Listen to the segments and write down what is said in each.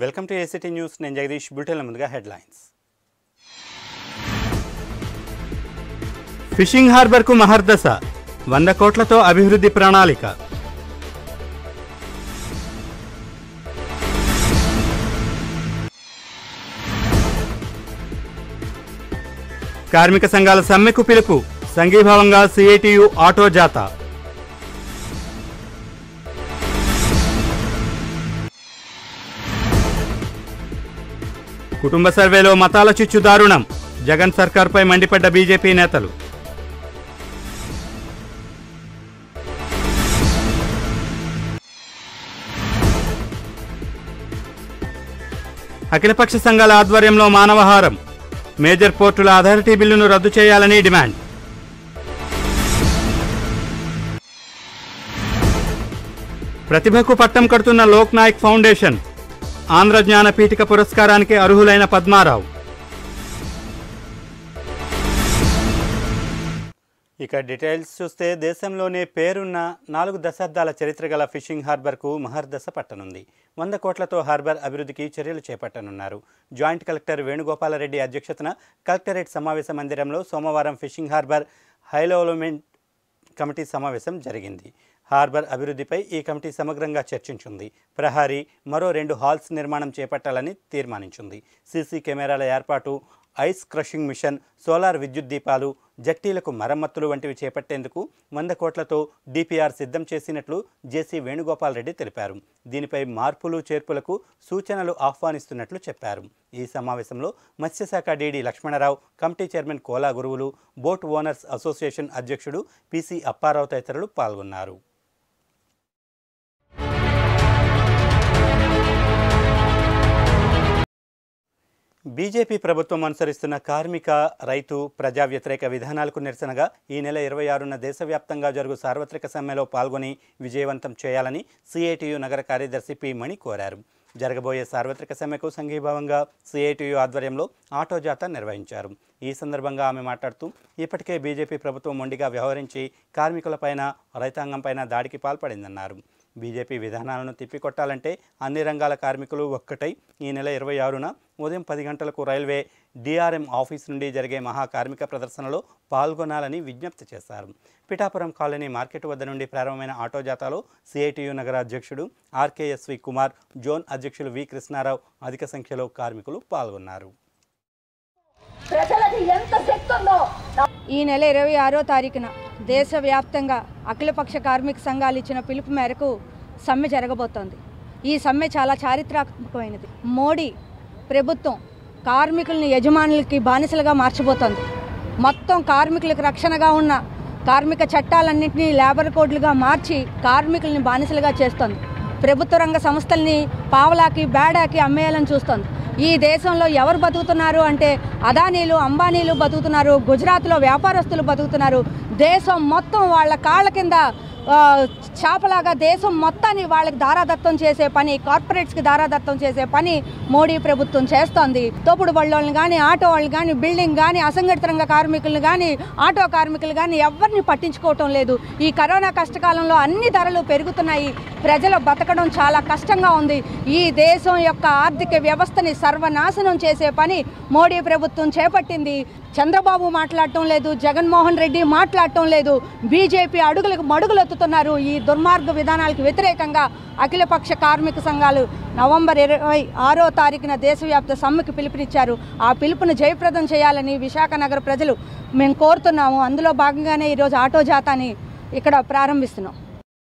welcome to ACT news నేను జగదీష్ బులెటిన్ల ముందుగా headlines fishing హార్బర్కు మహర్దశ వంద కోట్లతో అభివృద్ధి ప్రణాళిక కార్మిక సంఘాల సమ్మెకు పిలుపు సంఘీభావంగా సిఐటియు ఆటో జాత కుటుంబ సర్వేలో మతాల చిచ్చు దారుణం జగన్ సర్కార్పై మండిపడ్డ బీజేపీ నేతలు అఖిలపక్ష సంఘాల ఆధ్వర్యంలో మానవహారం మేజర్ పోర్టుల అథారిటీ బిల్లును రద్దు చేయాలని డిమాండ్ ప్రతిభకు పట్టం కడుతున్న లోక్ నాయక్ ఫౌండేషన్ ఆంధ్ర జ్ఞాన పీఠిక పురస్కారానికి అర్హులైన పద్మారావు ఇక డీటెయిల్స్ చూస్తే దేశంలోనే పేరున్న నాలుగు దశాబ్దాల చరిత్ర గల ఫిషింగ్ హార్బర్కు మహర్దశ పట్టనుంది వంద కోట్లతో హార్బర్ అభివృద్ధికి చర్యలు చేపట్టనున్నారు జాయింట్ కలెక్టర్ వేణుగోపాలరెడ్డి అధ్యక్షతన కలెక్టరేట్ సమావేశ మందిరంలో సోమవారం ఫిషింగ్ హార్బర్ హైలోమెంట్ కమిటీ సమావేశం జరిగింది హార్బర్ అభివృద్ధిపై ఈ కమిటీ సమగ్రంగా చర్చించింది ప్రహారీ మరో రెండు హాల్స్ నిర్మాణం చేపట్టాలని తీర్మానించింది సీసీ కెమెరాల ఏర్పాటు ఐస్ క్రషింగ్ మిషన్ సోలార్ విద్యుత్ దీపాలు జట్టీలకు మరమ్మతులు వంటివి చేపట్టేందుకు వంద కోట్లతో డిపిఆర్ సిద్ధం చేసినట్లు జేసీ వేణుగోపాల్ రెడ్డి తెలిపారు దీనిపై మార్పులు చేర్పులకు సూచనలు ఆహ్వానిస్తున్నట్లు చెప్పారు ఈ సమావేశంలో మత్స్యశాఖ DD Lakshmanarao committee chairman Kola Guruvulu boat owners association అధ్యక్షుడు పిసి అప్పారావు తదితరులు పాల్గొన్నారు బీజేపీ ప్రభుత్వం అనుసరిస్తున్న కార్మిక రైతు ప్రజా వ్యతిరేక విధానాలకు నిరసనగా ఈ నెల ఇరవై ఆరున దేశవ్యాప్తంగా జరుగు సార్వత్రిక సమ్మెలో పాల్గొని విజయవంతం చేయాలని సిఐటియు నగర కార్యదర్శి పి మణి కోరారు జరగబోయే సార్వత్రిక సమ్మెకు సంఘీభావంగా సిఐటియు ఆధ్వర్యంలో ఆటో జాత నిర్వహించారు ఈ సందర్భంగా ఆమె మాట్లాడుతూ ఇప్పటికే బీజేపీ ప్రభుత్వం మొండిగా వ్యవహరించి కార్మికులపైన రైతాంగంపైన దాడికి పాల్పడిందన్నారు బీజేపీ విధానాలను తిప్పికొట్టాలంటే అన్ని రంగాల కార్మికులు ఒక్కటై ఈ నెల ఇరవై ఆరున ఉదయం పది గంటలకు రైల్వే డిఆర్ఎం ఆఫీస్ నుండి జరిగే మహా కార్మిక ప్రదర్శనలో పాల్గొనాలని విజ్ఞప్తి చేశారు పిఠాపురం కాలనీ మార్కెట్ వద్ద నుండి ప్రారంభమైన ఆటో జాతాలో సిఐటియు నగర అధ్యక్షుడు ఆర్కేఎస్వి కుమార్ జోన్ అధ్యక్షులు వి కృష్ణారావు అధిక సంఖ్యలో కార్మికులు పాల్గొన్నారు ప్రజలకి ఎంత శక్తి ఉందో ఈ నెల ఇరవై ఆరో తారీఖున దేశవ్యాప్తంగా అఖిలపక్ష కార్మిక సంఘాలు ఇచ్చిన పిలుపు మేరకు సమ్మె జరగబోతోంది ఈ సమ్మె చాలా చారిత్రాత్మకమైనది మోడీ ప్రభుత్వం కార్మికుల్ని యజమానులకి బానిసలుగా మార్చబోతోంది మొత్తం కార్మికులకు రక్షణగా ఉన్న కార్మిక చట్టాలన్నింటినీ లేబర్ కోడ్లుగా మార్చి కార్మికుల్ని బానిసలుగా చేస్తోంది ప్రభుత్వ రంగ సంస్థల్ని పావలాకి బేడాకి అమ్మేయాలని చూస్తోంది ఈ దేశంలో ఎవరు బతుకుతున్నారు అంటే అదానీలు అంబానీలు బతుకుతున్నారు గుజరాత్లో వ్యాపారస్తులు బతుకుతున్నారు దేశం మొత్తం వాళ్ళ కాళ్ళ కింద ఆ, చేపలాగా దేశం మొత్తాన్ని వాళ్ళకి దారాదత్తం చేసే పని కార్పొరేట్స్కి దారాదత్తం చేసే పని మోడీ ప్రభుత్వం చేస్తోంది తోపుడు బళ్ళోళ్ళని కానీ ఆటో వాళ్ళని కానీ బిల్డింగ్ కానీ అసంఘటిత రంగ కార్మికులను కానీ ఆటో కార్మికులు కానీ ఎవరిని పట్టించుకోవటం లేదు ఈ కరోనా కష్టకాలంలో అన్ని ధరలు పెరుగుతున్నాయి ప్రజలు బతకడం చాలా కష్టంగా ఉంది ఈ దేశం యొక్క ఆర్థిక వ్యవస్థని సర్వనాశనం చేసే పని మోడీ ప్రభుత్వం చేపట్టింది చంద్రబాబు మాట్లాడటం లేదు జగన్మోహన్ రెడ్డి మాట్లాడటం లేదు బీజేపీ అడుగులకు మడుగులెత్తుతున్నారు ఈ దుర్మార్గ విధానాలకు వ్యతిరేకంగా అఖిలపక్ష కార్మిక సంఘాలు నవంబర్ ఇరవై ఆరో తారీఖున దేశవ్యాప్త సమ్మెకు పిలుపునిచ్చారు ఆ పిలుపును జయప్రదం చేయాలని విశాఖ నగర ప్రజలు మేము కోరుతున్నాము అందులో భాగంగానే ఈరోజు ఆటో జాతాని ఇక్కడ ప్రారంభిస్తున్నాం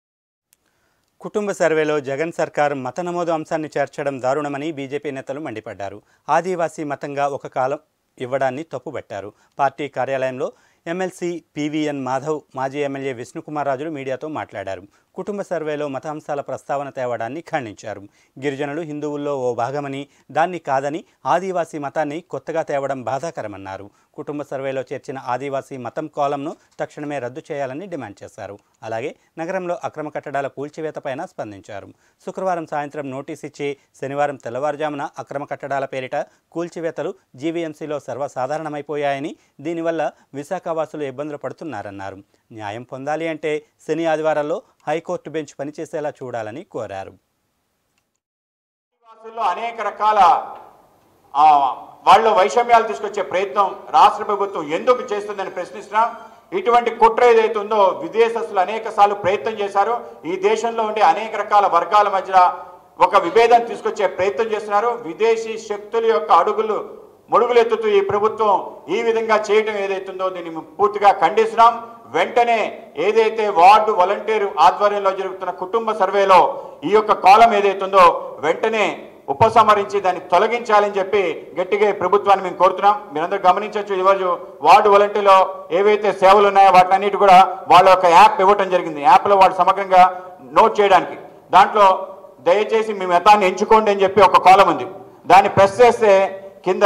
కుటుంబ సర్వేలో జగన్ సర్కార్ మత నమోదు అంశాన్ని చేర్చడం దారుణమని బీజేపీ నేతలు మండిపడ్డారు ఆదివాసీ మతంగా ఒక కాలం ఇవ్వడాన్ని తప్పుబట్టారు పార్టీ కార్యాలయంలో ఎమ్మెల్సీ పివిఎన్ మాధవ్ మాజీ ఎమ్మెల్యే విష్ణుకుమార్ రాజులు మీడియాతో మాట్లాడారు కుటుంబ సర్వేలో మత అంశాల ప్రస్తావన తేవడాన్ని ఖండించారు గిరిజనులు హిందువుల్లో ఓ భాగమని దాన్ని కాదని ఆదివాసీ మతాన్ని కొత్తగా తేవడం బాధాకరమన్నారు కుటుంబ సర్వేలో చేర్చిన ఆదివాసీ మతం కాలంను తక్షణమే రద్దు చేయాలని డిమాండ్ చేశారు అలాగే నగరంలో అక్రమ కట్టడాల కూల్చివేతపైన స్పందించారు శుక్రవారం సాయంత్రం నోటీస్ ఇచ్చి శనివారం తెల్లవారుజామున అక్రమ కట్టడాల పేరిట కూల్చివేతలు జీవీఎంసీలో సర్వసాధారణమైపోయాయని దీనివల్ల విశాఖవాసులు ఇబ్బందులు పడుతున్నారన్నారు న్యాయం పొందాలి అంటే శని ఆదివారాల్లో హైకోర్టు బెంచ్ పనిచేసేలా చూడాలని కోరారు ఉద్యోగస్తుల్లో అనేక రకాల ఆ, వాళ్ళు వైషమ్యాలు తీసుకొచ్చే ప్రయత్నం రాష్ట్ర ప్రభుత్వం ఎందుకు చేస్తుందని ప్రశ్నిస్తున్నాం ఇటువంటి కుట్ర ఏదైతే ఉందో విదేశస్తులు అనేక సార్లు ప్రయత్నం చేశారు ఈ దేశంలో ఉండే అనేక రకాల వర్గాల మధ్య ఒక విభేదం తీసుకొచ్చే ప్రయత్నం చేస్తున్నారు విదేశీ శక్తుల యొక్క అడుగులు ముడుగులెత్తుతూ ఈ ప్రభుత్వం ఈ విధంగా చేయటం ఏదైతుందో దీన్ని మేము పూర్తిగా ఖండిస్తున్నాం వెంటనే ఏదైతే వార్డు వాలంటీర్ ఆధ్వర్యంలో జరుగుతున్న కుటుంబ సర్వేలో ఈ యొక్క కాలం ఏదైతుందో వెంటనే ఉపసంహరించి దాన్ని తొలగించాలని చెప్పి గట్టిగా ఈ ప్రభుత్వాన్ని మేము కోరుతున్నాం మీరందరూ గమనించవచ్చు ఈరోజు వార్డు వాలంటీర్లో ఏవైతే సేవలు ఉన్నాయో వాటినన్నిటి కూడా వాళ్ళ యొక్క యాప్ ఇవ్వటం జరిగింది యాప్లో వాళ్ళు సమగ్రంగా నోట్ చేయడానికి దాంట్లో దయచేసి మీ మతాన్ని ఎంచుకోండి అని చెప్పి ఒక కాలం ఉంది దాన్ని ప్రెస్ చేస్తే కింద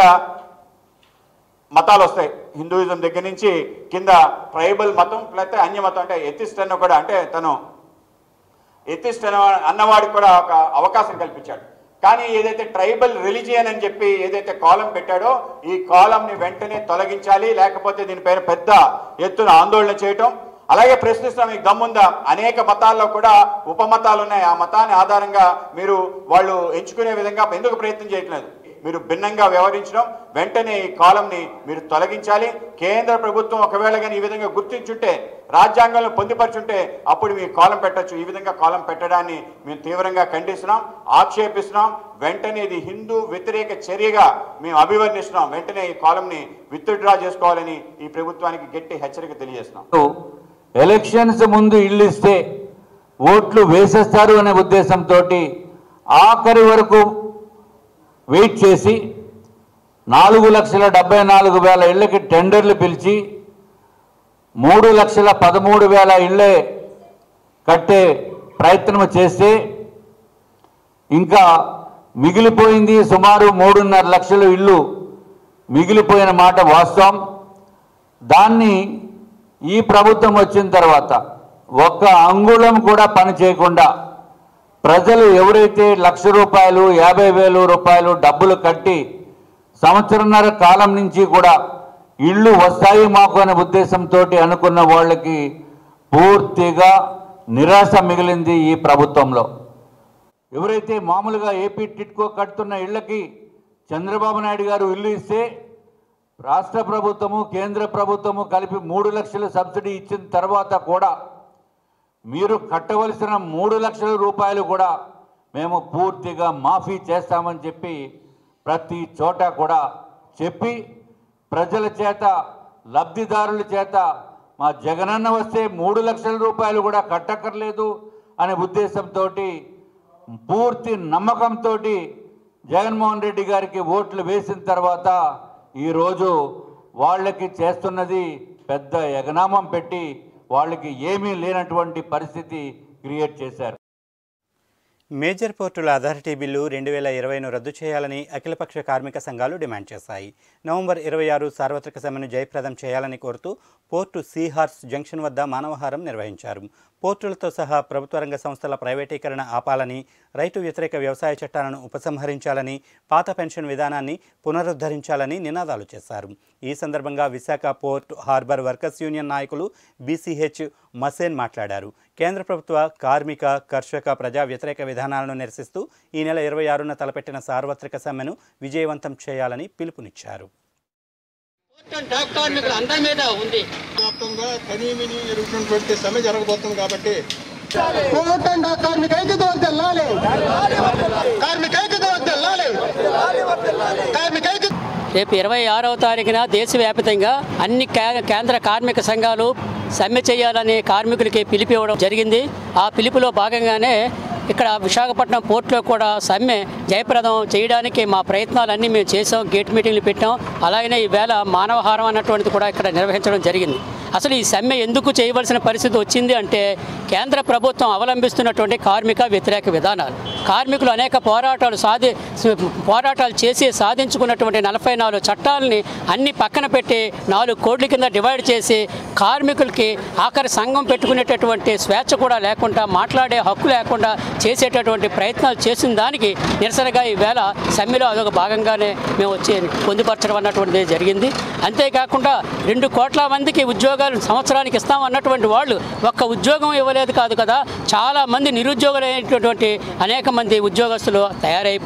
మతాలు వస్తాయి హిందూయిజం దగ్గర నుంచి కింద ట్రైబల్ మతం లేకపోతే అన్య మతం అంటే ఎథిస్ట్ అన్న కూడా అంటే తను ఎథిస్ట్ అన్న అన్నవాడికి కూడా ఒక అవకాశం కల్పించాడు కానీ ఏదైతే ట్రైబల్ రిలీజియన్ అని చెప్పి ఏదైతే కాలం పెట్టాడో ఈ కాలంని వెంటనే తొలగించాలి లేకపోతే దీనిపైన పెద్ద ఎత్తున ఆందోళన చేయటం అలాగే ప్రశ్నిస్తున్నాం మీకు దమ్ముందా అనేక మతాల్లో కూడా ఉపమతాలు ఉన్నాయి ఆ మతాన్ని ఆధారంగా మీరు వాళ్ళు ఎంచుకునే విధంగా ఎందుకు ప్రయత్నం చేయట్లేదు మీరు భిన్నంగా వ్యవహరించడం వెంటనే ఈ కాలంని మీరు తొలగించాలి కేంద్ర ప్రభుత్వం ఒకవేళ కానీ ఈ విధంగా గుర్తించుంటే రాజ్యాంగంలో పొందుపరుచుంటే అప్పుడు మీరు కాలం పెట్టొచ్చు ఈ విధంగా కాలం పెట్టడాన్ని మేము తీవ్రంగా ఖండిస్తున్నాం ఆక్షేపిస్తున్నాం వెంటనే ఇది హిందూ వ్యతిరేక చర్యగా మేము అభివర్ణిస్తున్నాం వెంటనే ఈ కాలంని విత్డ్రా చేసుకోవాలని ఈ ప్రభుత్వానికి గట్టి హెచ్చరిక తెలియజేస్తున్నాం ఎలక్షన్స్ ముందు ఇల్లు ఇస్తే ఓట్లు వేసేస్తారు అనే ఉద్దేశంతో ఆఖరి వరకు వెయిట్ చేసి నాలుగు లక్షల డెబ్బై నాలుగు వేల ఇళ్ళకి టెండర్లు పిలిచి మూడు లక్షల పదమూడు వేల ఇళ్ళే కట్టే ప్రయత్నం చేస్తే ఇంకా మిగిలిపోయింది సుమారు మూడున్నర లక్షల ఇళ్ళు మిగిలిపోయిన మాట వాస్తవం దాన్ని ఈ ప్రభుత్వం వచ్చిన తర్వాత ఒక్క అంగుళం కూడా పని చేయకుండా ప్రజలు ఎవరైతే లక్ష రూపాయలు యాభై వేలు రూపాయలు డబ్బులు కట్టి సంవత్సరంన్నర కాలం నుంచి కూడా ఇళ్ళు వస్తాయి మాకు అనే ఉద్దేశంతో అనుకున్న వాళ్ళకి పూర్తిగా నిరాశ మిగిలింది ఈ ప్రభుత్వంలో ఎవరైతే మామూలుగా ఏపీ టిట్కో కడుతున్న ఇళ్ళకి చంద్రబాబు నాయుడు గారు ఇల్లు ఇస్తే రాష్ట్ర ప్రభుత్వము కేంద్ర ప్రభుత్వము కలిపి మూడు లక్షల సబ్సిడీ ఇచ్చిన తర్వాత కూడా మీరు కట్టవలసిన మూడు లక్షల రూపాయలు కూడా మేము పూర్తిగా మాఫీ చేస్తామని చెప్పి ప్రతి చోట కూడా చెప్పి ప్రజల చేత లబ్ధిదారుల చేత మా జగనన్న వస్తే మూడు లక్షల రూపాయలు కూడా కట్టక్కర్లేదు అనే ఉద్దేశంతో పూర్తి నమ్మకంతో జగన్మోహన్ రెడ్డి గారికి ఓట్లు వేసిన తర్వాత ఈరోజు వాళ్ళకి చేస్తున్నది పెద్ద ఎగనామం పెట్టి వాళ్ళకి ఏమీ లేనటువంటి పరిస్థితి క్రియేట్ చేశారు మేజర్ పోర్టుల అథారిటీ బిల్లు రెండు వేల ఇరవైను రద్దు చేయాలని అఖిలపక్ష కార్మిక సంఘాలు డిమాండ్ చేశాయి నవంబర్ ఇరవై ఆరు సార్వత్రిక సమ్మెను జయప్రదం చేయాలని కోరుతూ పోర్టు సీహార్స్ జంక్షన్ వద్ద మానవహారం నిర్వహించారు పోర్టులతో సహా ప్రభుత్వ రంగ సంస్థల ప్రైవేటీకరణ ఆపాలని రైతు వ్యతిరేక వ్యవసాయ చట్టాలను ఉపసంహరించాలని పాత పెన్షన్ విధానాన్ని పునరుద్ధరించాలని నినాదాలు చేశారు ఈ సందర్భంగా Visakha port harbour workers union నాయకులు బీసీహెచ్ మసేన్ మాట్లాడారు కేంద్ర ప్రభుత్వ కార్మిక కర్షక ప్రజా వ్యతిరేక విధానాలను నిరసిస్తూ ఈ నెల ఇరవై ఆరున తలపెట్టిన సార్వత్రిక సమ్మెను విజయవంతం చేయాలని పిలుపునిచ్చారు డాక్ కార్మికులు అందరి మీద ఉంది వ్యాప్తంగా కనీమిని జరుగుతున్నటువంటి సమ్మె జరగబోతుంది కాబట్టి పోగొట్టండి డాక్ కార్మిక ఐక్యత తెల్లాలి కార్మిక ఐక్యత తెల్లాలి కార్మిక ఐక్యత రేపు ఇరవై ఆరవ తారీఖున దేశవ్యాప్తంగా అన్ని కే- కేంద్ర కార్మిక సంఘాలు సమ్మె చేయాలని కార్మికులకి పిలుపు ఇవ్వడం జరిగింది ఆ పిలుపులో భాగంగానే ఇక్కడ విశాఖపట్నం పోర్టులో కూడా సమ్మె జయప్రదం చేయడానికి మా ప్రయత్నాలన్నీ మేము చేసాం గేట్ మీటింగ్లు పెట్టాం అలాగనే ఈవేళ మానవహారం అన్నటువంటిది కూడా ఇక్కడ నిర్వహించడం జరిగింది అసలు ఈ సమ్మె ఎందుకు చేయవలసిన పరిస్థితి వచ్చింది అంటే కేంద్ర ప్రభుత్వం అవలంబిస్తున్నటువంటి కార్మిక వ్యతిరేక విధానాలు కార్మికులు అనేక పోరాటాలు సాధి పోరాటాలు చేసి సాధించుకున్నటువంటి నలభై నాలుగు చట్టాలని అన్ని పక్కన పెట్టి నాలుగు కోట్ల కింద డివైడ్ చేసి కార్మికులకి ఆఖరి సంఘం పెట్టుకునేటటువంటి స్వేచ్ఛ కూడా లేకుండా మాట్లాడే హక్కు లేకుండా చేసేటటువంటి ప్రయత్నాలు చేసిన దానికి నిరసనగా ఈవేళ సమ్మెలో అదొక భాగంగానే మేము వచ్చి పొందుపరచడం అన్నటువంటిది జరిగింది అంతేకాకుండా రెండు కోట్ల మందికి ఉద్యోగాలు సంవత్సరానికి ఇస్తామన్నటువంటి వాళ్ళు ఒక్క ఉద్యోగం ఇవ్వలేదు కాదు కదా చాలా మంది నిరుద్యోగులైనటువంటి అనేక మంది ఉద్యోగస్తులు తయారైపోయారు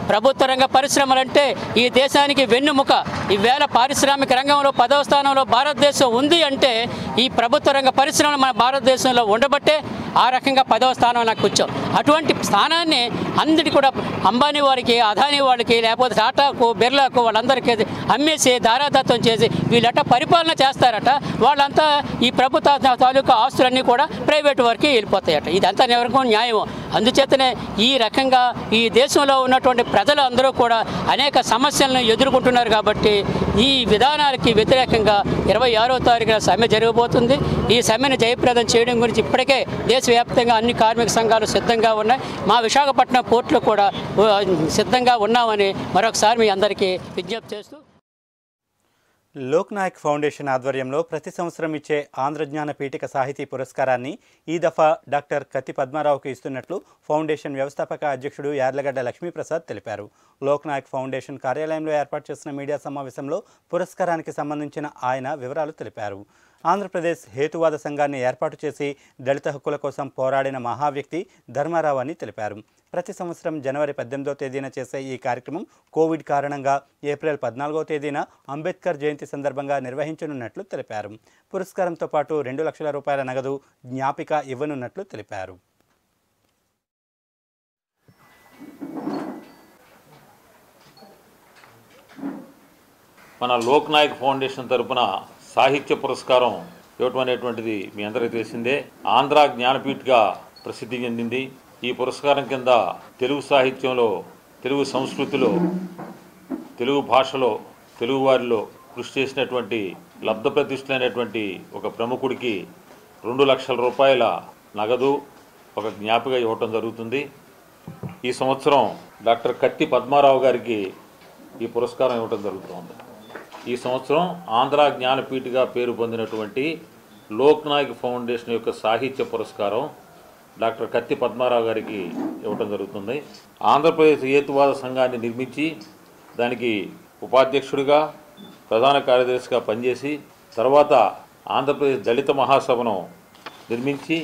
ప్రభుత్వ రంగ పరిశ్రమలంటే ఈ దేశానికి వెన్నుముక ఈవేళ పారిశ్రామిక రంగంలో పదవ స్థానంలో భారతదేశం ఉంది అంటే ఈ ప్రభుత్వ రంగ పరిశ్రమలు మన భారతదేశంలో ఉండబట్టే ఆ రకంగా పదవ స్థానం నాకు కూర్చోం అటువంటి స్థానాన్ని అందరికీ కూడా అంబానీ వారికి అదానీ వాళ్ళకి లేకపోతే టాటాకు బిర్లాకు వాళ్ళందరికీ అమ్మేసి దారాదత్తం చేసి వీళ్ళట పరిపాలన చేస్తారట వాళ్ళంతా ఈ ప్రభుత్వ తాలూకా ఆస్తులన్నీ కూడా ప్రైవేట్ వారికి వెళ్ళిపోతాయట ఇదంతా ఎవరికో న్యాయం అందుచేతనే ఈ రకంగా ఈ దేశంలో ఉన్నటువంటి ప్రజలు అందరూ కూడా అనేక సమస్యలను ఎదుర్కొంటున్నారు కాబట్టి ఈ విధానాలకి వ్యతిరేకంగా ఇరవై ఆరో తారీఖున సమ్మె జరగబోతుంది ఈ సమ్మెను జయప్రదం చేయడం గురించి ఇప్పటికే దేశవ్యాప్తంగా అన్ని కార్మిక సంఘాలు సిద్ధంగా ఉన్నాయి మా విశాఖపట్నం పోర్టులో కూడా ఆ, సిద్ధంగా ఉన్నామని మరొకసారి మీ అందరికీ విజ్ఞప్తి చేస్తూ లోక్ నాయక్ ఫౌండేషన్ ఆధ్వర్యంలో ప్రతి సంవత్సరం ఇచ్చే ఆంధ్రజ్ఞాన పీఠిక సాహితీ పురస్కారాన్ని ఈ దఫా డాక్టర్ కత్తి పద్మారావుకు ఇస్తున్నట్లు ఫౌండేషన్ వ్యవస్థాపక అధ్యక్షుడు యార్లగడ్డ లక్ష్మీప్రసాద్ తెలిపారు లోక్ నాయక్ ఫౌండేషన్ కార్యాలయంలో ఏర్పాటు చేసిన మీడియా సమావేశంలో పురస్కారానికి సంబంధించిన ఆయన వివరాలు తెలిపారు ఆంధ్రప్రదేశ్ హేతువాద సంఘాన్ని ఏర్పాటు చేసి దళిత హక్కుల కోసం పోరాడిన మహావ్యక్తి ధర్మారావు అని తెలిపారు ప్రతి సంవత్సరం జనవరి పద్దెనిమిదవ తేదీన చేసే ఈ కార్యక్రమం కోవిడ్ కారణంగా ఏప్రిల్ పద్నాలుగవ తేదీన అంబేద్కర్ జయంతి సందర్భంగా నిర్వహించనున్నట్లు తెలిపారు పురస్కారంతో పాటు రెండు లక్షల రూపాయల నగదు జ్ఞాపిక ఇవ్వనున్నట్లు తెలిపారు మన లోక్ నాయక్ ఫౌండేషన్ తరపున సాహిత్య పురస్కారం ఇవ్వటం అనేటువంటిది మీ అందరికీ తెలిసిందే ఆంధ్ర జ్ఞానపీఠ్గా ప్రసిద్ధి చెందింది ఈ పురస్కారం కింద తెలుగు సాహిత్యంలో తెలుగు సంస్కృతిలో తెలుగు భాషలో తెలుగు వారిలో కృషి చేసినటువంటి లబ్ధ ప్రతిష్ఠులైనటువంటి ఒక ప్రముఖుడికి రెండు లక్షల రూపాయల నగదు ఒక జ్ఞాపిక ఇవ్వటం జరుగుతుంది ఈ సంవత్సరం డాక్టర్ కత్తి పద్మారావు గారికి ఈ పురస్కారం ఇవ్వటం జరుగుతుంది ఈ సంవత్సరం ఆంధ్ర జ్ఞానపీఠిగా పేరు పొందినటువంటి లోక్ నాయక్ ఫౌండేషన్ యొక్క సాహిత్య పురస్కారం డాక్టర్ కత్తి పద్మారావు గారికి ఇవ్వటం జరుగుతుంది ఆంధ్రప్రదేశ్ హేతువాద సంఘాన్ని నిర్మించి దానికి ఉపాధ్యక్షుడిగా ప్రధాన కార్యదర్శిగా పనిచేసి తర్వాత ఆంధ్రప్రదేశ్ దళిత మహాసభను నిర్మించి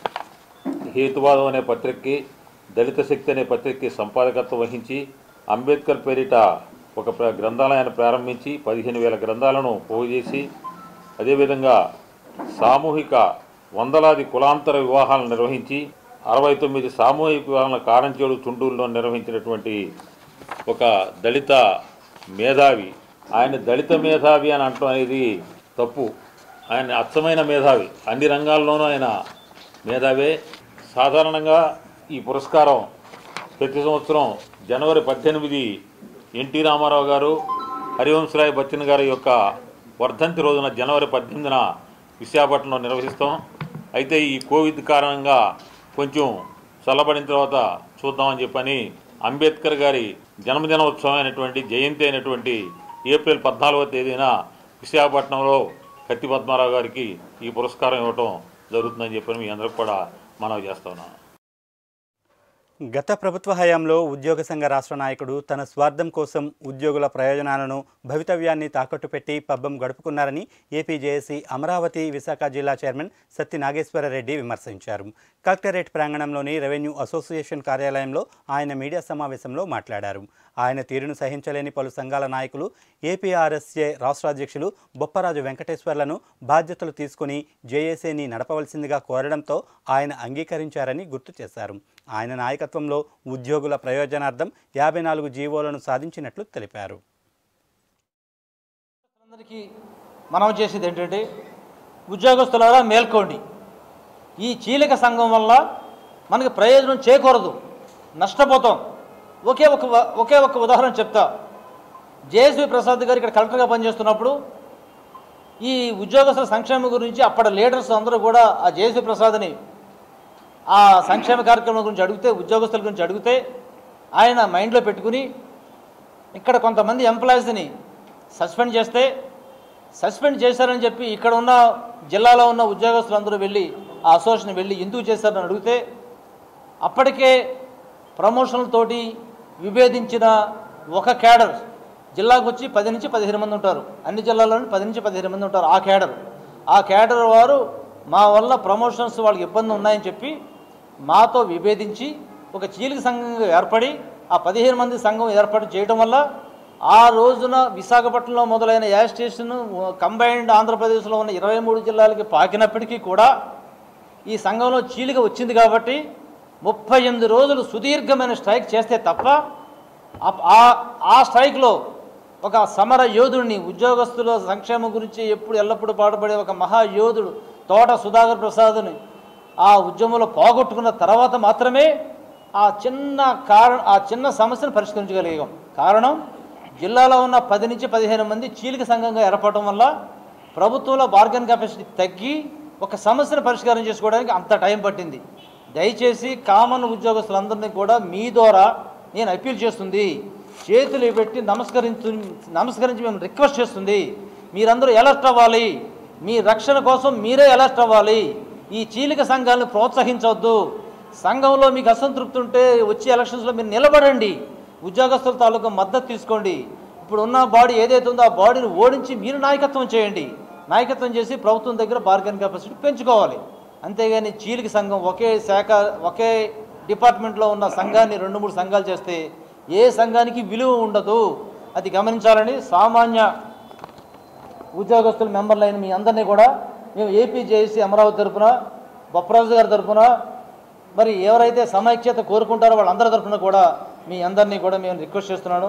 హేతువాదం అనే పత్రికకి దళిత శక్తి అనే పత్రికకి సంపాదకత్వం వహించి అంబేద్కర్ పేరిట ఒక ప్ర- గ్రంథాలయాన్ని ప్రారంభించి పదిహేను వేల గ్రంథాలను పోగు చేసి అదేవిధంగా సామూహిక వందలాది కులాంతర వివాహాలను నిర్వహించి అరవై తొమ్మిది సామూహిక వివాహాలను కారంచేడు చుండూరులో నిర్వహించినటువంటి ఒక దళిత మేధావి ఆయన దళిత మేధావి అని అంటం అనేది తప్పు ఆయన అచ్చమైన మేధావి అన్ని రంగాల్లోనూ ఆయన మేధావే సాధారణంగా ఈ పురస్కారం ప్రతి సంవత్సరం జనవరి పద్దెనిమిది ఎన్టీ రామారావు గారు హరివంశరాయ్ బచ్చన్ గారి యొక్క వర్ధంతి రోజున జనవరి పద్దెనిమిదిన విశాఖపట్నంలో నిర్వహిస్తాం అయితే ఈ కోవిడ్ కారణంగా కొంచెం చల్లబడిన తర్వాత చూద్దామని చెప్పని అంబేద్కర్ గారి జన్మదినోత్సవం అయినటువంటి జయంతి అయినటువంటి ఏప్రిల్ పద్నాలుగవ తేదీన విశాఖపట్నంలో కత్తి పద్మారావు గారికి ఈ పురస్కారం ఇవ్వటం జరుగుతుందని చెప్పని మీ అందరికి కూడా మనవి చేస్తా ఉన్నాను గత ప్రభుత్వ హయాంలో ఉద్యోగ సంఘ రాష్ట్ర నాయకుడు తన స్వార్థం కోసం ఉద్యోగుల ప్రయోజనాలను భవితవ్యాన్ని తాకట్టు పెట్టి పబ్బం గడుపుకున్నారని ఏపీ జేఏసీ అమరావతి విశాఖ జిల్లా చైర్మన్ సత్తి నాగేశ్వరరెడ్డి విమర్శించారు కలెక్టరేట్ ప్రాంగణంలోని రెవెన్యూ అసోసియేషన్ కార్యాలయంలో ఆయన మీడియా సమావేశంలో మాట్లాడారు ఆయన తీరును సహించలేని పలు సంఘాల నాయకులు ఏపీఆర్ఎస్ఏ రాష్ట్ర అధ్యక్షులు బొప్పరాజు వెంకటేశ్వర్లను బాధ్యతలు తీసుకుని జేఏసీని నడపవలసిందిగా కోరడంతో ఆయన అంగీకరించారని గుర్తు చేశారు ఆయన నాయకత్వంలో ఉద్యోగుల ప్రయోజనార్థం యాభై నాలుగు జీవోలను సాధించినట్లు తెలిపారు అందరికీ మనం చేసేది ఏంటంటే ఉద్యోగస్తులారా మేల్కోండి ఈ చీలిక సంఘం వల్ల మనకి ప్రయోజనం చేకూరదు నష్టపోతాం ఒకే ఒక వ- ఒకే ఒక ఉదాహరణ చెప్తా జేఎస్వి ప్రసాద్ గారు ఇక్కడ కలెక్టర్గా పనిచేస్తున్నప్పుడు ఈ ఉద్యోగస్తుల సంక్షేమం గురించి అప్పటి లీడర్స్ అందరూ కూడా ఆ జేఎస్వి ప్రసాద్ని ఆ సంక్షేమ కార్యక్రమం గురించి అడిగితే ఉద్యోగస్తుల గురించి అడిగితే ఆయన మైండ్లో పెట్టుకుని ఇక్కడ కొంతమంది ఎంప్లాయీస్ని సస్పెండ్ చేస్తే సస్పెండ్ చేశారని చెప్పి ఇక్కడ ఉన్న జిల్లాలో ఉన్న ఉద్యోగస్తులందరూ వెళ్ళి ఆ అసోసియేషన్ వెళ్ళి ఎందుకు చేశారని అడిగితే అప్పటికే ప్రమోషన్లతోటి విభేదించిన ఒక క్యాడర్ జిల్లాకు వచ్చి పది నుంచి పదిహేను మంది ఉంటారు అన్ని జిల్లాల్లోని పది నుంచి పదిహేను మంది ఉంటారు ఆ క్యాడర్ ఆ క్యాడర్ వారు మా వల్ల ప్రమోషన్స్ వాళ్ళకి ఇబ్బంది ఉన్నాయని చెప్పి మాతో విభేదించి ఒక చీలిక సంఘంగా ఏర్పడి ఆ పదిహేను మంది సంఘం ఏర్పాటు చేయడం వల్ల ఆ రోజున విశాఖపట్నంలో మొదలైన యాజ్ స్టేషన్ కంబైన్డ్ ఆంధ్రప్రదేశ్లో ఉన్న ఇరవై మూడు జిల్లాలకి పాకినప్పటికీ కూడా ఈ సంఘంలో చీలిక వచ్చింది కాబట్టి ముప్పై ఎనిమిది రోజులు సుదీర్ఘమైన స్ట్రైక్ చేస్తే తప్ప ఆ- ఆ- ఆ స్ట్రైక్లో ఒక సమర యోధుడిని ఉద్యోగస్తుల సంక్షేమం గురించి ఎప్పుడు ఎల్లప్పుడూ పాటుపడే ఒక మహాయోధుడు తోట సుధాకర్ ప్రసాద్ని ఆ ఉద్యమంలో పోగొట్టుకున్న తర్వాత మాత్రమే ఆ చిన్న కారణం ఆ చిన్న సమస్యను పరిష్కరించగలిగాం కారణం జిల్లాలో ఉన్న పది నుంచి పదిహేను మంది చీలిక సంఘంగా ఏర్పడటం వల్ల ప్రభుత్వంలో బార్గెన్ కెపాసిటీ తగ్గి ఒక సమస్యను పరిష్కారం చేసుకోవడానికి అంత టైం పట్టింది దయచేసి కామన్ ఉద్యోగస్తులందరినీ కూడా మీ ద్వారా నేను అప్పీల్ చేస్తుంది చేతులు పెట్టి నమస్కరించు నమస్కరించి మేము రిక్వెస్ట్ చేస్తుంది మీరందరూ అలర్ట్ అవ్వాలి మీ రక్షణ కోసం మీరే అలర్ట్ అవ్వాలి ఈ చీలిక సంఘాలను ప్రోత్సహించవద్దు సంఘంలో మీకు అసంతృప్తి ఉంటే వచ్చే ఎలక్షన్స్లో మీరు నిలబడండి ఉద్యోగస్తుల తాలూకా మద్దతు తీసుకోండి ఇప్పుడు ఉన్న బాడీ ఏదైతే ఉందో ఆ బాడీని ఓడించి మీరు నాయకత్వం చేయండి నాయకత్వం చేసి ప్రభుత్వం దగ్గర బార్గెన్ కెపాసిటీ పెంచుకోవాలి అంతేగాని చీలిక సంఘం ఒకే శాఖ ఒకే డిపార్ట్మెంట్లో ఉన్న సంఘాన్ని రెండు మూడు సంఘాలు చేస్తే ఏ సంఘానికి విలువ ఉండదు అది గమనించాలని సామాన్య ఉద్యోగస్తుల మెంబర్లైన మీ అందరినీ కూడా మేము ఏపీ జేఏసీ అమరావతి తరపున బొప్పరాజు గారి తరపున మరి ఎవరైతే సమైక్యత కోరుకుంటారో వాళ్ళందరి తరపున కూడా మీ అందరినీ కూడా మేము రిక్వెస్ట్ చేస్తున్నాను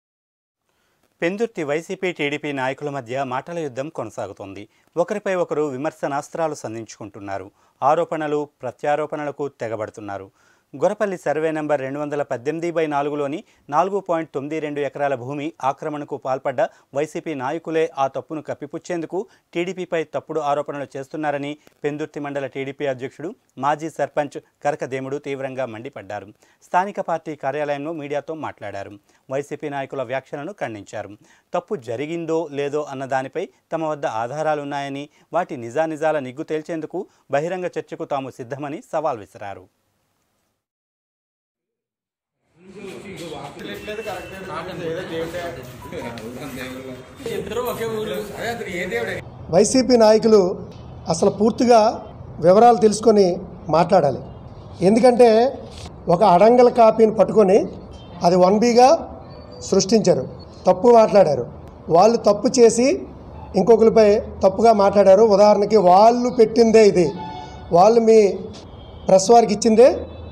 పెందుర్తి వైసీపీ టీడీపీ నాయకుల మధ్య మాటల యుద్ధం కొనసాగుతోంది ఒకరిపై ఒకరు విమర్శనాస్త్రాలు సంధించుకుంటున్నారు ఆరోపణలు ప్రత్యారోపణలకు తెగబడుతున్నారు గొరపల్లి సర్వే నెంబర్ రెండు వందల పద్దెనిమిది బై నాలుగులోని నాలుగు పాయింట్ తొమ్మిది రెండు ఎకరాల భూమి ఆక్రమణకు పాల్పడ్డ వైసీపీ నాయకులే ఆ తప్పును కప్పిపుచ్చేందుకు టీడీపీపై తప్పుడు ఆరోపణలు చేస్తున్నారని పెందుర్తి మండల టీడీపీ అధ్యక్షుడు మాజీ సర్పంచ్ కరకదేముడు తీవ్రంగా మండిపడ్డారు స్థానిక పార్టీ కార్యాలయంలో మీడియాతో మాట్లాడారు వైసీపీ నాయకుల వ్యాఖ్యలను ఖండించారు తప్పు జరిగిందో లేదో అన్న దానిపై తమ వద్ద ఆధారాలున్నాయని వాటి నిజానిజాల నిగ్గు తేల్చేందుకు బహిరంగ చర్చకు తాము సిద్ధమని సవాల్ విసిరారు వైసీపీ నాయకులు అసలు పూర్తిగా వివరాలు తెలుసుకొని మాట్లాడాలి ఎందుకంటే ఒక అడంగల కాపీని పట్టుకొని అది వన్ బీగా సృష్టించారు తప్పు మాట్లాడారు వాళ్ళు తప్పు చేసి ఇంకొకరిపై తప్పుగా మాట్లాడారు ఉదాహరణకి వాళ్ళు పెట్టిందే ఇది వాళ్ళు మీ ప్రెస్ వారికి ఇచ్చిందే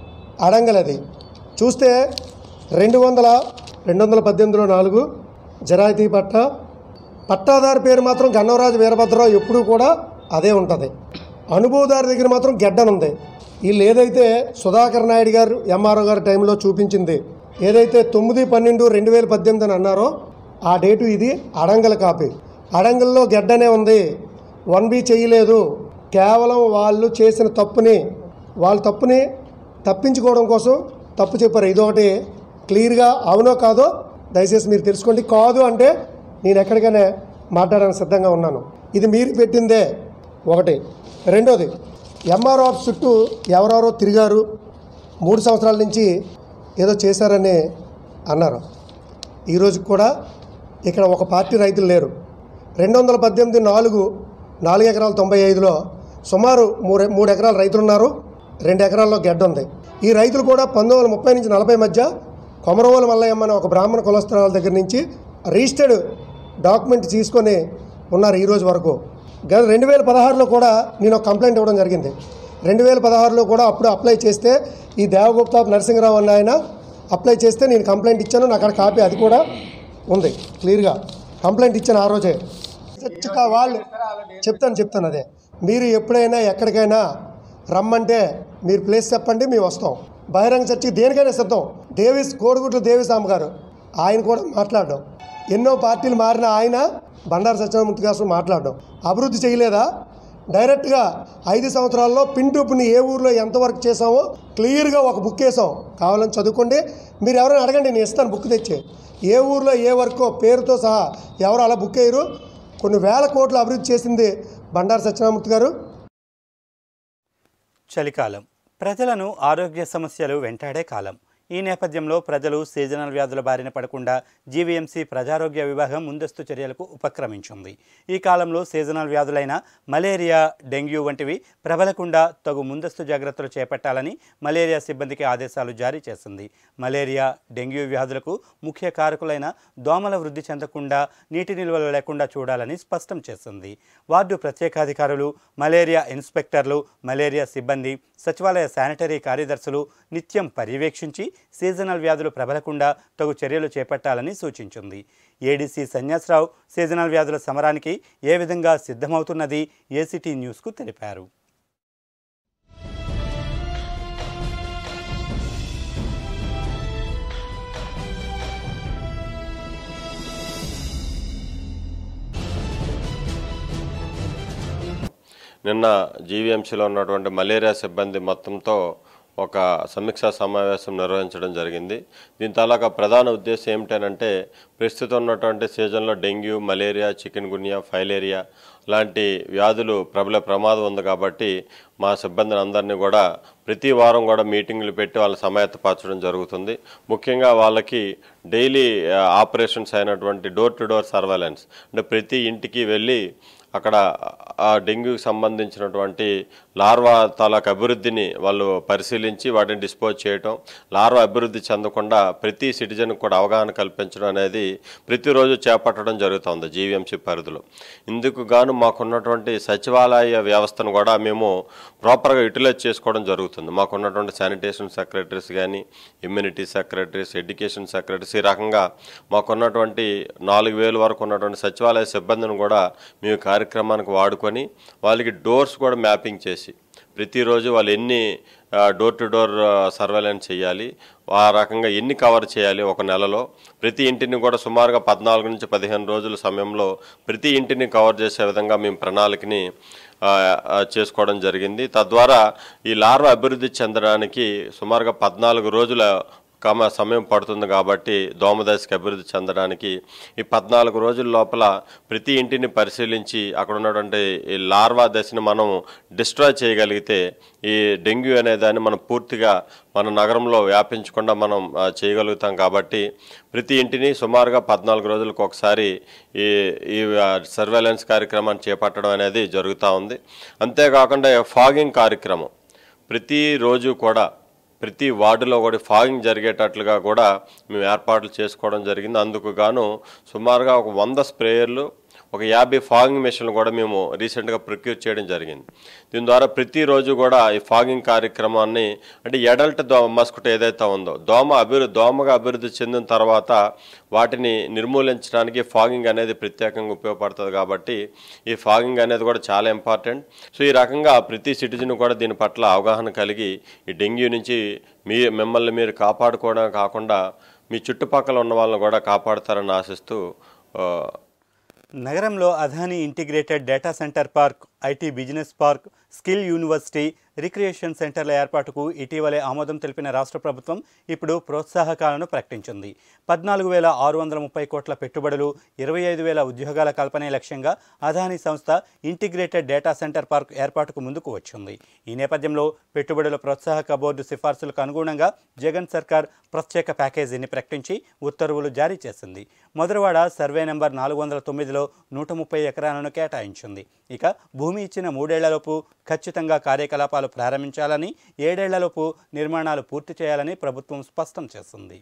అడంగలది చూస్తే రెండు వందల రెండు వందల పద్దెనిమిదిలో నాలుగు జరాయితీ పట్ట పట్టాదారు పేరు మాత్రం గన్నవరాజు వీరభద్రరావు ఎప్పుడూ కూడా అదే ఉంటుంది అనుభవదారు దగ్గర మాత్రం గెడ్డనుంది వీళ్ళు ఏదైతే సుధాకర్ నాయుడు గారు ఎంఆర్ఓ గారి టైంలో చూపించింది ఏదైతే తొమ్మిది పన్నెండు రెండు వేల పద్దెనిమిది అని అన్నారో ఆ డేటు ఇది అడంగల కాపీ అడంగల్లో గెడ్డనే ఉంది వన్ బి చేయలేదు కేవలం వాళ్ళు చేసిన తప్పుని వాళ్ళ తప్పుని తప్పించుకోవడం కోసం తప్పు చెప్పారు ఇదొకటి క్లియర్గా అవునో కాదో దయచేసి మీరు తెలుసుకోండి కాదు అంటే నేను ఎక్కడికైనా మాట్లాడడానికి సిద్ధంగా ఉన్నాను ఇది మీరు పెట్టిందే ఒకటి రెండోది ఎంఆర్ ఆఫ్ చుట్టూ ఎవరెవరో తిరిగారు మూడు సంవత్సరాల నుంచి ఏదో చేశారని అన్నారు ఈరోజు కూడా ఇక్కడ ఒక పార్టీ రైతులు లేరు రెండు వందల పద్దెనిమిది నాలుగు నాలుగు ఎకరాల తొంభై ఐదులో సుమారు మూడు మూడు ఎకరాల రైతులు ఉన్నారు రెండు ఎకరాల్లో గెడ్డ ఉంది ఈ రైతులు కూడా పంతొమ్మిది వందల ముప్పై నుంచి నలభై మధ్య కొమరవోలు మల్లయ్యమ్మ అనే ఒక బ్రాహ్మణ కులస్త్రాల దగ్గర నుంచి రిజిస్టర్డ్ డాక్యుమెంట్ తీసుకొని ఉన్నారు ఈ రోజు వరకు గత రెండు వేల పదహారులో కూడా నేను ఒక కంప్లైంట్ ఇవ్వడం జరిగింది రెండు వేల పదహారులో కూడా అప్పుడు అప్లై చేస్తే ఈ దేవగుప్త నరసింహరావు అన్న ఆయన అప్లై చేస్తే నేను కంప్లైంట్ ఇచ్చాను నాకు అక్కడ కాపీ అది కూడా ఉంది క్లియర్గా కంప్లైంట్ ఇచ్చాను ఆ రోజే చర్చక వాళ్ళు చెప్తాను చెప్తాను అదే మీరు ఎప్పుడైనా ఎక్కడికైనా రమ్మంటే మీరు ప్లేస్ చెప్పండి మేము వస్తాం బహిరంగ చర్చకి దేనికైనా సిద్ధం దేవిస్ కోడిగుడ్ల దేవిసామ గారు ఆయన కూడా మాట్లాడడం ఎన్నో పార్టీలు మారిన ఆయన బండారు సత్యనారాయణమూర్తి గారు మాట్లాడడం అభివృద్ధి చేయలేదా డైరెక్ట్గా ఐదు సంవత్సరాల్లో పిన్ టు పిన్ ఏ ఊర్లో ఎంత వర్క్ చేసామో క్లియర్గా ఒక బుక్ వేసాం కావాలని చదువుకోండి మీరు ఎవరైనా అడగండి నేను ఇస్తాను బుక్ తెచ్చి ఏ ఊర్లో ఏ వర్కో పేరుతో సహా ఎవరు అలా బుక్ వేయరు కొన్ని వేల కోట్లు అభివృద్ధి చేసింది బండారు సత్యనారాయణమూర్తి గారు చలికాలం ప్రజలను ఆరోగ్య సమస్యలు వెంటాడే కాలం ఈ నేపథ్యంలో ప్రజలు సీజనల్ వ్యాధుల బారిన పడకుండా జీవీఎంసీ ప్రజారోగ్య విభాగం ముందస్తు చర్యలకు ఉపక్రమించింది ఈ కాలంలో సీజనల్ వ్యాధులైన మలేరియా డెంగ్యూ వంటివి ప్రబలకుండా తగు ముందస్తు జాగ్రత్తలు చేపట్టాలని మలేరియా సిబ్బందికి ఆదేశాలు జారీ చేసింది మలేరియా డెంగ్యూ వ్యాధులకు ముఖ్య కారకులైన దోమల వృద్ధి చెందకుండా నీటి నిల్వలు లేకుండా చూడాలని స్పష్టం చేసింది వార్డు ప్రత్యేకాధికారులు మలేరియా ఇన్స్పెక్టర్లు మలేరియా సిబ్బంది సచివాలయ శానిటరీ కార్యదర్శులు నిత్యం పర్యవేక్షించి సీజనల్ వ్యాధులు ప్రబలకుండా తగు చర్యలు చేపట్టాలని సూచించింది ఏడీసీ సన్యాసరావు సీజనల్ వ్యాధుల సమరానికి ఏ విధంగా సిద్ధమవుతున్నది ఏసీటీ న్యూస్కు తెలిపారు నిన్న జీవీఎంసీలో ఉన్నటువంటి మలేరియా సిబ్బంది మొత్తంతో ఒక సమీక్షా సమావేశం నిర్వహించడం జరిగింది దీని తాలూకా ప్రధాన ఉద్దేశం ఏమిటనంటే ప్రస్తుతం ఉన్నటువంటి సీజన్లో dengue malaria chikungunya filaria లాంటి వ్యాధులు ప్రబల ప్రమాదం ఉంది కాబట్టి మా సిబ్బందిని అందరినీ కూడా ప్రతి వారం కూడా మీటింగులు పెట్టి వాళ్ళ సమాయత్తపరచడం జరుగుతుంది ముఖ్యంగా వాళ్ళకి డైలీ ఆపరేషన్స్ అయినటువంటి డోర్ టు డోర్ సర్వేలెన్స్ అంటే ప్రతి ఇంటికి వెళ్ళి అక్కడ ఆ డెంగ్యూకి సంబంధించినటువంటి లార్వా తాలూకు అభివృద్ధిని వాళ్ళు పరిశీలించి వాటిని డిస్పోజ్ చేయటం లార్వా అభివృద్ధి చెందకుండా ప్రతి సిటిజన్కి కూడా అవగాహన కల్పించడం అనేది ప్రతిరోజు చేపట్టడం జరుగుతుంది జీవీఎంసీ పరిధిలో ఇందుకు గాను మాకున్నటువంటి సచివాలయ వ్యవస్థను కూడా మేము ప్రాపర్గా యూటిలైజ్ చేసుకోవడం జరుగుతుంది మాకున్నటువంటి శానిటేషన్ సెక్రటరీస్ కానీ ఇమ్యూనిటీ సెక్రటరీస్ ఎడ్యుకేషన్ సెక్రటరీస్ ఈ రకంగా మాకున్నటువంటి నాలుగు వేల వరకు ఉన్నటువంటి సచివాలయ సిబ్బందిని కూడా మేము కార్యక్రమానికి వాడుకొని వాళ్ళకి డోర్స్ కూడా మ్యాపింగ్ చేసి ప్రతిరోజు వాళ్ళు ఎన్ని డోర్ టు డోర్ సర్వేలెన్స్ చేయాలి ఆ రకంగా ఎన్ని కవర్ చేయాలి ఒక నెలలో ప్రతి ఇంటిని కూడా సుమారుగా పద్నాలుగు నుంచి పదిహేను రోజుల సమయంలో ప్రతి ఇంటిని కవర్ చేసే విధంగా మేము ప్రణాళికని ఆ, ఆ, చేసుకోవడం జరిగింది తద్వారా ఈ లార్వా అభివృద్ధి చెందడానికి సుమారుగా పద్నాలుగు రోజుల కమ సమయం పడుతుంది కాబట్టి దోమదశకి అభివృద్ధి చెందడానికి ఈ పద్నాలుగు రోజుల లోపల ప్రతి ఇంటిని పరిశీలించి అక్కడ ఉన్నటువంటి ఈ లార్వా దశని మనం డిస్ట్రాయ్ చేయగలిగితే ఈ డెంగ్యూ అనే దాన్ని మనం పూర్తిగా మన నగరంలో వ్యాపించకుండా మనం ఆ, చేయగలుగుతాం కాబట్టి ప్రతి ఇంటిని సుమారుగా పద్నాలుగు రోజులకు ఒకసారి ఈ ఈ సర్వేలెన్స్ కార్యక్రమాన్ని చేపట్టడం అనేది జరుగుతూ ఉంది అంతేకాకుండా ఫాగింగ్ కార్యక్రమం ప్రతిరోజు కూడా ప్రతి వార్డులో కూడా ఫాగింగ్ జరిగేటట్లుగా కూడా మేము ఏర్పాట్లు చేసుకోవడం జరిగింది అందుకు గాను సుమారుగా ఒక వంద స్ప్రేయర్లు ఒక యాభై ఫాగింగ్ మెషిన్లు కూడా మేము రీసెంట్గా ప్రొక్యూర్ చేయడం జరిగింది దీని ద్వారా ప్రతిరోజు కూడా ఈ ఫాగింగ్ కార్యక్రమాన్ని అంటే ఎడల్ట్ దో మస్కుట్ ఏదైతే ఉందో దోమ అభివృద్ధి దోమగా అభివృద్ధి చెందిన తర్వాత వాటిని నిర్మూలించడానికి ఫాగింగ్ అనేది ప్రత్యేకంగా ఉపయోగపడుతుంది కాబట్టి ఈ ఫాగింగ్ అనేది కూడా చాలా ఇంపార్టెంట్ సో ఈ రకంగా ప్రతి సిటిజన్ కూడా దీని పట్ల అవగాహన కలిగి ఈ డెంగ్యూ నుంచి మీ మిమ్మల్ని మీరు కాపాడుకోవడం కాకుండా మీ చుట్టుపక్కల ఉన్న వాళ్ళని కూడా కాపాడతారని ఆశిస్తూ ఆ, నగరంలో Adani integrated data centre park IT business park skill university recreation సెంటర్ల ఏర్పాటుకు ఇటీవలే ఆమోదం తెలిపిన రాష్ట్ర ప్రభుత్వం ఇప్పుడు ప్రోత్సాహకాలను ప్రకటించింది పద్నాలుగు వేల ఆరు వందల ముప్పై కోట్ల పెట్టుబడులు ఇరవై ఐదు వేల ఉద్యోగాల కల్పనే లక్ష్యంగా అదానీ సంస్థ ఇంటిగ్రేటెడ్ డేటా సెంటర్ పార్క్ ఏర్పాటుకు ముందుకు వచ్చింది ఈ నేపథ్యంలో పెట్టుబడుల ప్రోత్సాహక బోర్డు సిఫార్సులకు అనుగుణంగా జగన్ సర్కార్ ప్రత్యేక ప్యాకేజీని ప్రకటించి ఉత్తర్వులు జారీ చేసింది మొదలవాడ సర్వే నెంబర్ నాలుగు వందల తొమ్మిదిలో నూట ముప్పై ఎకరాలను కేటాయించింది ఇక భూమి ఇచ్చిన మూడేళ్లలోపు ఖచ్చితంగా కార్యకలాపాలు ప్రారంభించాలని ఏడేళ్లలోపు నిర్మాణాలు పూర్తి చేయాలని ప్రభుత్వం స్పష్టం చేసింది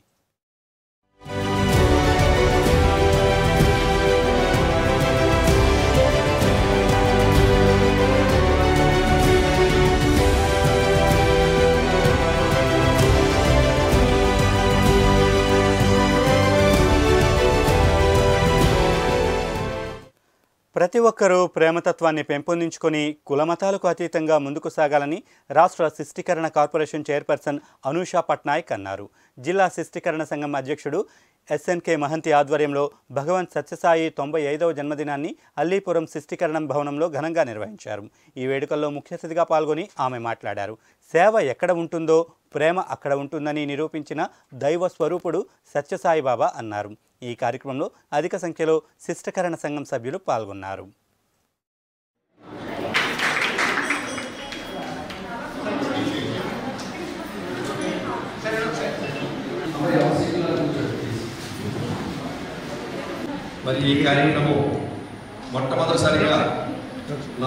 ప్రతి ఒక్కరూ ప్రేమతత్వాన్ని పెంపొందించుకొని కులమతాలకు అతీతంగా ముందుకు సాగాలని రాష్ట్ర శిష్టీకరణ కార్పొరేషన్ చైర్పర్సన్ అనూషా పట్నాయక్ అన్నారు జిల్లా శిష్టీకరణ సంఘం అధ్యక్షుడు ఎస్ఎన్కే మహంతి ఆధ్వర్యంలో భగవంత్ సత్యసాయి తొంభై ఐదవ జన్మదినాన్ని అల్లీపురం శిష్టీకరణం భవనంలో ఘనంగా నిర్వహించారు ఈ వేడుకల్లో ముఖ్య అతిథిగా పాల్గొని ఆమె మాట్లాడారు సేవ ఎక్కడ ఉంటుందో ప్రేమ అక్కడ ఉంటుందని నిరూపించిన దైవ స్వరూపుడు సత్యసాయిబాబా అన్నారు ఈ కార్యక్రమంలో అధిక సంఖ్యలో శిష్టకరణ సంఘం సభ్యులు పాల్గొన్నారు మరి ఈ కార్యక్రమం మొట్టమొదటిసారిగా నా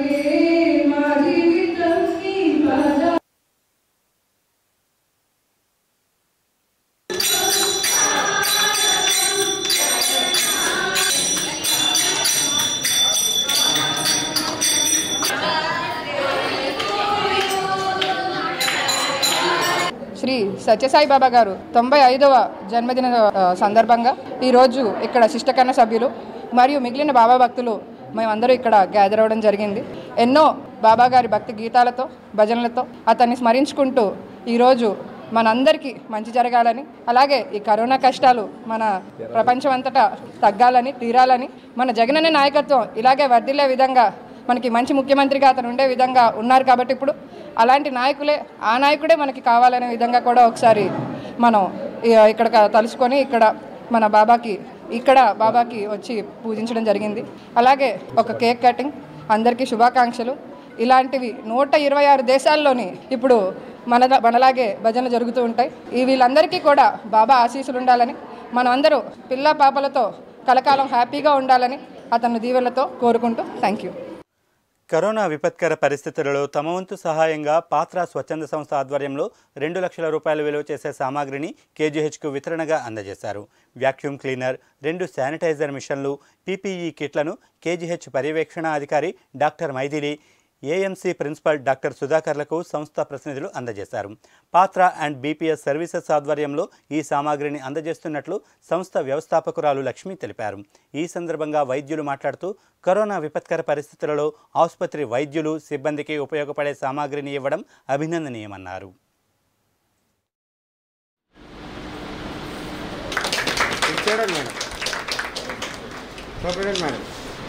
శ్రీ సత్యసాయి బాబా గారు తొంభై ఐదవ జన్మదిన ఆ, సందర్భంగా ఈరోజు ఇక్కడ శిష్టకర్ణ సభ్యులు మరియు మిగిలిన బాబా భక్తులు మేమందరూ ఇక్కడ గ్యాదర్ అవ్వడం జరిగింది ఎన్నో బాబా గారి భక్తి గీతాలతో భజనలతో అతన్ని స్మరించుకుంటూ ఈరోజు మనందరికీ మంచి జరగాలని అలాగే ఈ కరోనా కష్టాలు మన ప్రపంచం అంతటా తగ్గాలని తీరాలని మన జగనన్న నాయకత్వం ఇలాగే వర్ధిల్లే విధంగా మనకి మంచి ముఖ్యమంత్రిగా అతను ఉండే విధంగా ఉన్నారు కాబట్టి ఇప్పుడు అలాంటి నాయకులే ఆ నాయకుడే మనకి కావాలనే విధంగా కూడా ఒకసారి మనం ఇ- ఇక్కడ క- తలుసుకొని ఇక్కడ మన బాబాకి ఇక్కడ బాబాకి వచ్చి పూజించడం జరిగింది అలాగే ఒక కేక్ కటింగ్ అందరికీ శుభాకాంక్షలు ఇలాంటివి నూట ఇరవై ఆరు దేశాల్లోని ఇప్పుడు మన మనలాగే భజనలు జరుగుతూ ఉంటాయి ఈ వీళ్ళందరికీ కూడా బాబా ఆశీస్సులు ఉండాలని మనమందరూ పిల్ల పాపలతో కలకాలం హ్యాపీగా ఉండాలని అతను దీవెనలతో కోరుకుంటూ థ్యాంక్ యూ కరోనా విపత్కర పరిస్థితులలో తమ వంతు సహాయంగా పాత్ర స్వచ్ఛంద సంస్థ ఆధ్వర్యంలో రెండు లక్షల రూపాయలు విలువ చేసే సామాగ్రిని కేజీహెచ్కు వితరణగా అందజేశారు వ్యాక్యూమ్ క్లీనర్ రెండు శానిటైజర్ మిషన్లు పీపీఈ కిట్లను కేజీహెచ్ పర్యవేక్షణ అధికారి doctor Maithili AMC principal doctor సుధాకర్లకు సంస్థ ప్రతినిధులు అందజేశారు పాత్ర అండ్ బీపీఎస్ సర్వీసెస్ ఆధ్వర్యంలో ఈ సామాగ్రిని అందజేస్తున్నట్లు సంస్థ వ్యవస్థాపకురాలు లక్ష్మి తెలిపారు ఈ సందర్భంగా వైద్యులు మాట్లాడుతూ కరోనా విపత్కర పరిస్థితులలో ఆసుపత్రి వైద్యులు సిబ్బందికి ఉపయోగపడే సామాగ్రిని ఇవ్వడం అభినందనీయమన్నారు చూడండి మేడం చూడండి మేడం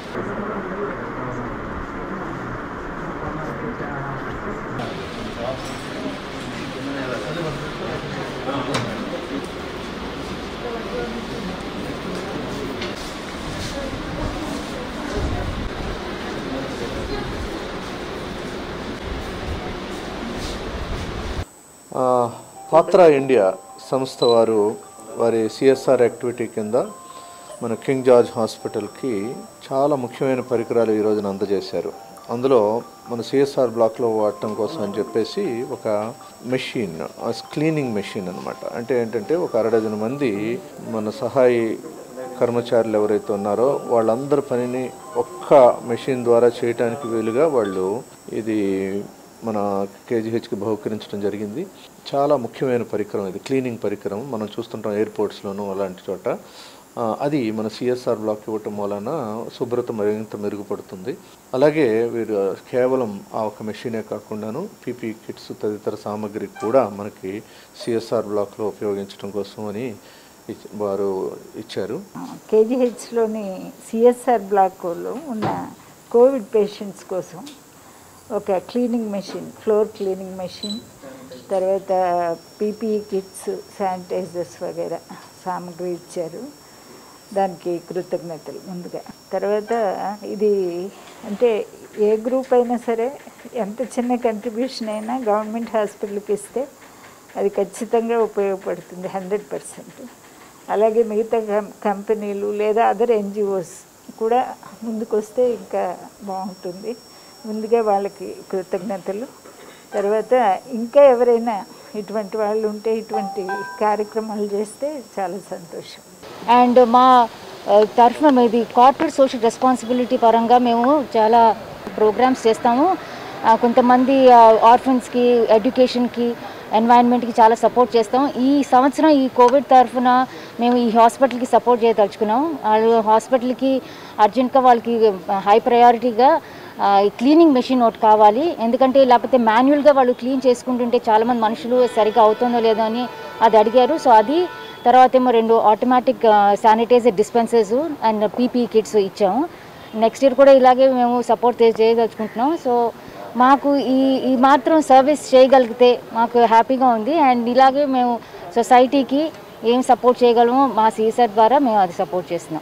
ఆ, పాత్ర ఇండియా సంస్థ వారు వారి సిఎస్ఆర్ యాక్టివిటీ కింద మన కింగ్ జార్జ్ హాస్పిటల్కి చాలా ముఖ్యమైన పరికరాలు ఈ రోజున అందజేశారు అందులో మన సిఎస్ఆర్ బ్లాక్లో వాడటం కోసం అని చెప్పేసి ఒక మెషిన్ క్లీనింగ్ మెషిన్ అనమాట అంటే ఏంటంటే ఒక అరడజన మంది మన సహాయ కర్మచారులు ఎవరైతే ఉన్నారో వాళ్ళందరి పనిని ఒక్క మెషిన్ ద్వారా చేయటానికి వీలుగా వాళ్ళు ఇది మన కేజీహెచ్కి బహుకరించడం జరిగింది చాలా ముఖ్యమైన పరికరం ఇది క్లీనింగ్ పరికరం మనం చూస్తుంటాం ఎయిర్పోర్ట్స్లోనూ అలాంటి చోట ఆ, అది మన సిఎస్ఆర్ బ్లాక్ ఇవ్వటం వలన శుభ్రత మరింత మెరుగుపడుతుంది అలాగే వీరు కేవలం ఆ ఒక మెషినే కాకుండాను పీపీ కిట్స్ తదితర సామాగ్రి కూడా మనకి సిఎస్ఆర్ బ్లాక్లో ఉపయోగించడం కోసం అని ఇచ్- వారు ఇచ్చారు కేజీహెచ్లోని సిఎస్ఆర్ బ్లాక్లో ఉన్న కోవిడ్ పేషెంట్స్ కోసం ఒక cleaning machine floor cleaning machine తర్వాత పీపీఈ కిట్స్ శానిటైజర్స్ వగేరా సామాగ్రి ఇచ్చారు దానికి కృతజ్ఞతలు ముందుగా తర్వాత ఇది అంటే ఏ గ్రూప్ అయినా సరే ఎంత చిన్న కంట్రిబ్యూషన్ అయినా గవర్నమెంట్ హాస్పిటల్కి ఇస్తే అది ఖచ్చితంగా ఉపయోగపడుతుంది హండ్రెడ్ పర్సెంట్ అలాగే మిగతా కం- కంపెనీలు లేదా అదర్ ఎన్జిఓస్ కూడా ముందుకొస్తే ఇంకా బాగుంటుంది ముందుగా వాళ్ళకి కృతజ్ఞతలు తర్వాత ఇంకా ఎవరైనా ఇటువంటి వాళ్ళు ఉంటే ఇటువంటి కార్యక్రమాలు చేస్తే చాలా సంతోషం అండ్ మా ఆ, తరఫున ఇది కార్పొరేట్ సోషల్ రెస్పాన్సిబిలిటీ పరంగా మేము చాలా ప్రోగ్రామ్స్ చేస్తాము ఆ, కొంతమంది ఆర్ఫన్స్కి ఎడ్యుకేషన్కి ఎన్వైరన్మెంట్కి చాలా సపోర్ట్ చేస్తాం ఈ సంవత్సరం ఈ కోవిడ్ తరఫున మేము ఈ హాస్పిటల్కి సపోర్ట్ చేయదలుచుకున్నాం వాళ్ళు హాస్పిటల్కి అర్జెంట్గా వాళ్ళకి హై ప్రయారిటీగా క్లీనింగ్ మెషిన్ ఒకటి కావాలి ఎందుకంటే లేకపోతే మాన్యువల్గా వాళ్ళు క్లీన్ చేసుకుంటుంటే చాలామంది మనుషులు సరిగా అవుతుందో లేదో అని అది అడిగారు సో అది తర్వాత ఏమో రెండు automatic sanitizer dispensers and PP kits ఇచ్చాము నెక్స్ట్ ఇయర్ కూడా ఇలాగే మేము సపోర్ట్ చేయదలుచుకుంటున్నాం సో మాకు ఈ ఈ మాత్రం సర్వీస్ చేయగలిగితే మాకు హ్యాపీగా ఉంది అండ్ ఇలాగే మేము సొసైటీకి ఏం సపోర్ట్ చేయగలమో మా సీసర్ ద్వారా మేము అది సపోర్ట్ చేస్తున్నాం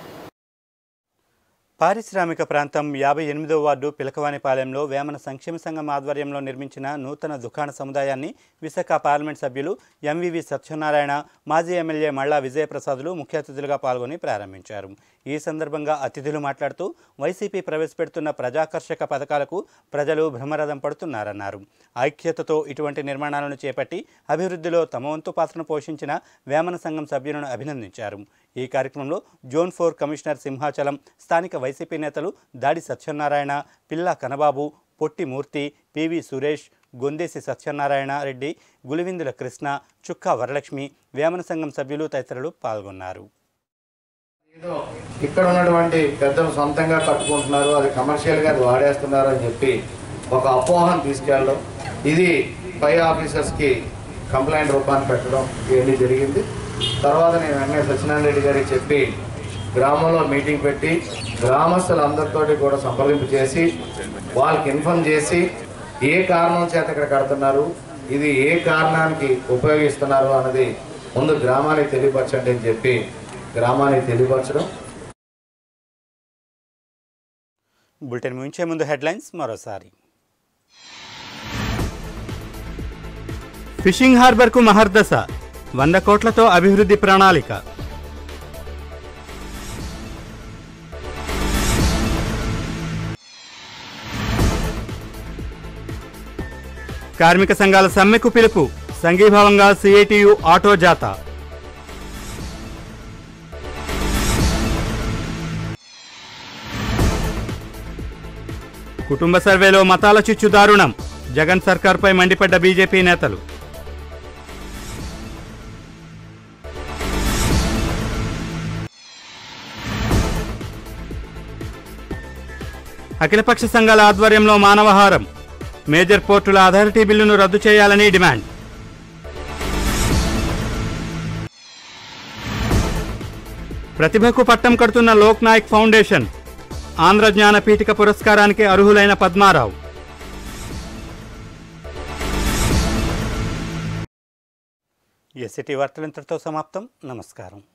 పారిశ్రామిక ప్రాంతం యాభై ఎనిమిదో వార్డు పిలకవానిపాలెంలో వేమన సంక్షేమ సంఘం ఆధ్వర్యంలో నిర్మించిన నూతన దుకాణ సముదాయాన్ని విశాఖ పార్లమెంట్ సభ్యులు ఎంవివి సత్యనారాయణ మాజీ ఎమ్మెల్యే మల్లా విజయప్రసాదులు ముఖ్య అతిథులుగా పాల్గొని ప్రారంభించారు ఈ సందర్భంగా అతిథులు మాట్లాడుతూ వైసీపీ ప్రవేశపెడుతున్న ప్రజాకర్షక పథకాలకు ప్రజలు భ్రమరథం పడుతున్నారన్నారు ఐక్యతతో ఇటువంటి నిర్మాణాలను చేపట్టి అభివృద్ధిలో తమ వంతు పాత్రను పోషించిన వేమన సంఘం సభ్యులను అభినందించారు ఈ కార్యక్రమంలో జోన్ ఫోర్ కమిషనర్ సింహాచలం స్థానిక వైసీపీ నేతలు దాడి సత్యనారాయణ పిల్లా కనబాబు పొట్టి మూర్తి పివి సురేష్ గొందేసి సత్యనారాయణ రెడ్డి గులివిందుల కృష్ణ చుక్కా వరలక్ష్మి వేమన సంఘం సభ్యులు తదితరులు పాల్గొన్నారు ఇక్కడ ఉన్నటువంటి పెద్దలు సొంతంగా కట్టుకుంటున్నారు అది కమర్షియల్గా అది వాడేస్తున్నారు అని చెప్పి ఒక అపోహను తీసుకెళ్ళడం ఇది పై ఆఫీసర్స్కి కంప్లైంట్ రూపాన్ని పెట్టడం ఇవన్నీ జరిగింది తర్వాత నేను వెంటనే సత్యనారాయణ రెడ్డి గారికి చెప్పి గ్రామంలో మీటింగ్ పెట్టి గ్రామస్తులందరితోటి కూడా సంప్రదింపు చేసి వాళ్ళకి ఇన్ఫార్మ్ చేసి ఏ కారణం చేత ఇక్కడ కడుతున్నారు ఇది ఏ కారణానికి ఉపయోగిస్తున్నారు అన్నది ముందు గ్రామానికి తెలియపరచండి అని చెప్పి గ్రామానికి తెలియపరచడం బులెటిన్ ముగించే ముందు హెడ్లైన్స్ మరోసారి ఫిషింగ్ హార్బర్కు మహర్దశ వంద కోట్లతో అభివృద్ధి ప్రణాళిక కార్మిక సంఘాల సమ్మెకు పిలుపు సంఘీభావంగా సిఐటియు ఆటో జాతా కుటుంబ సర్వేలో మతాల చిచ్చు దారుణం జగన్ సర్కార్పై మండిపడ్డ బీజేపీ నేతలు అఖిలపక్ష సంఘాల ఆధ్వర్యంలో మానవహారం మేజర్ పోర్టుల అథారిటీ బిల్లును రద్దు చేయాలని డిమాండ్ ప్రతిభకు పట్టం కడుతున్న లోక్ నాయక్ ఫౌండేషన్ ఆంధ్ర జ్ఞానపీఠిక పురస్కారానికి అర్హులైన పద్మారావు ఎస్సిటీ వార్తలు ఇంతటితో సమాప్తం నమస్కారం